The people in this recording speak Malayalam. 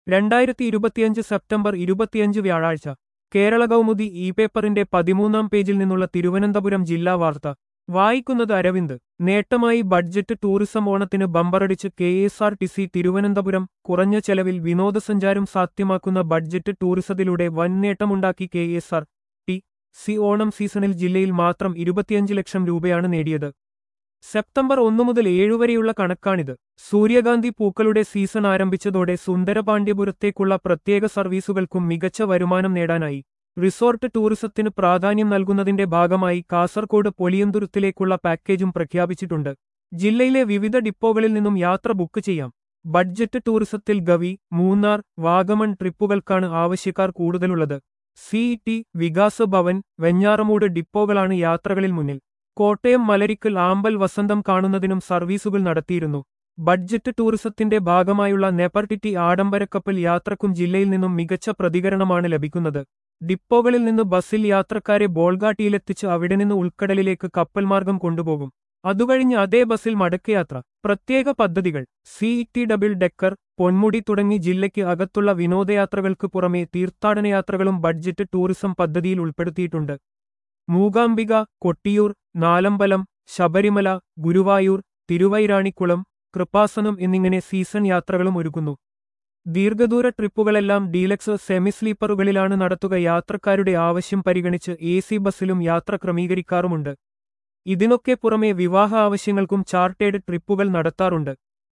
രണ്ടായിരത്തി ഇരുപത്തിയഞ്ച് സെപ്റ്റംബർ ഇരുപത്തിയഞ്ച് വ്യാഴാഴ്ച കേരള കൗമുദി ഇ പേപ്പറിന്റെ പതിമൂന്നാം പേജിൽ നിന്നുള്ള തിരുവനന്തപുരം ജില്ലാ വാർത്ത വായിക്കുന്നത് അരവിന്ദ് നേട്ടമായി ബഡ്ജറ്റ് ടൂറിസം ഓണത്തിന് ബമ്പറടിച്ച് K S R T C Thiruvananthapuram കുറഞ്ഞ ചെലവിൽ വിനോദസഞ്ചാരം സാധ്യമാക്കുന്ന ബഡ്ജറ്റ് ടൂറിസത്തിലൂടെ വൻ നേട്ടമുണ്ടാക്കി K S R T C Onam സീസണിൽ ജില്ലയിൽ മാത്രം ഇരുപത്തിയഞ്ച് ലക്ഷം രൂപയാണ് നേടിയത് സെപ്റ്റംബർ ഒന്നു മുതൽ ഏഴു വരെയുള്ള കണക്കാണിത് സൂര്യകാന്തി പൂക്കളുടെ സീസൺ ആരംഭിച്ചതോടെ സുന്ദരപാണ്ഡ്യപുരത്തേക്കുള്ള പ്രത്യേക സർവീസുകൾക്കും മികച്ച വരുമാനം നേടാനായി റിസോർട്ട് ടൂറിസത്തിന് പ്രാധാന്യം നൽകുന്നതിന്റെ ഭാഗമായി കാസർകോട് പൊലിയന്തുരുത്തിലേക്കുള്ള പാക്കേജും പ്രഖ്യാപിച്ചിട്ടുണ്ട് ജില്ലയിലെ വിവിധ ഡിപ്പോകളിൽ നിന്നും യാത്ര ബുക്ക് ചെയ്യാം ബഡ്ജറ്റ് ടൂറിസത്തിൽ ഗവി മൂന്നാർ വാഗമൺ ട്രിപ്പുകൾക്കാണ് ആവശ്യക്കാർ കൂടുതലുള്ളത് സിഇടി വികാസ് ഭവൻ വെഞ്ഞാറമൂട് ഡിപ്പോകളാണ് യാത്രകളിൽ മുന്നിൽ കോട്ടയം മലരിക്കൽ ആമ്പൽ വസന്തം കാണുന്നതിനും സർവീസുകൾ നടത്തിയിരുന്നു ബഡ്ജറ്റ് ടൂറിസത്തിന്റെ ഭാഗമായുള്ള നെപ്പർട്ടിറ്റി ആഡംബരക്കപ്പൽ യാത്രക്കും ജില്ലയിൽ നിന്നും മികച്ച പ്രതികരണമാണ് ലഭിക്കുന്നത് ഡിപ്പോകളിൽ നിന്ന് ബസ്സിൽ യാത്രക്കാരെ ബോൾഗാട്ടിയിലെത്തിച്ച് അവിടെ നിന്ന് ഉൾക്കടലിലേക്ക് കപ്പൽ മാർഗം കൊണ്ടുപോകും അതുകഴിഞ്ഞ് അതേ ബസ്സിൽ മടക്കയാത്ര പ്രത്യേക പദ്ധതികൾ സിഇടി ഡബിൾ ഡെക്കർ പൊന്മുടി തുടങ്ങി ജില്ലയ്ക്ക് അകത്തുള്ള വിനോദയാത്രകൾക്ക് പുറമെ തീർത്ഥാടനയാത്രകളും ബഡ്ജറ്റ് ടൂറിസം പദ്ധതിയിൽ ഉൾപ്പെടുത്തിയിട്ടുണ്ട് മൂകാംബിക കൊട്ടിയൂർ നാലമ്പലം ശബരിമല ഗുരുവായൂർ തിരുവൈരാണിക്കുളം കൃപാസനം എന്നിങ്ങനെ സീസൺ യാത്രകളും ഒരുക്കുന്നു ദീർഘദൂര ട്രിപ്പുകളെല്ലാം ഡീലക്സ് സെമി സ്ലീപ്പറുകളിലാണ് നടത്തുക യാത്രക്കാരുടെ ആവശ്യം പരിഗണിച്ച് എ സി ബസ്സിലും യാത്ര ക്രമീകരിക്കാറുമുണ്ട് ഇതിനൊക്കെ പുറമെ വിവാഹ ആവശ്യങ്ങൾക്കും ചാർട്ടേഡ് ട്രിപ്പുകൾ നടത്താറുണ്ട്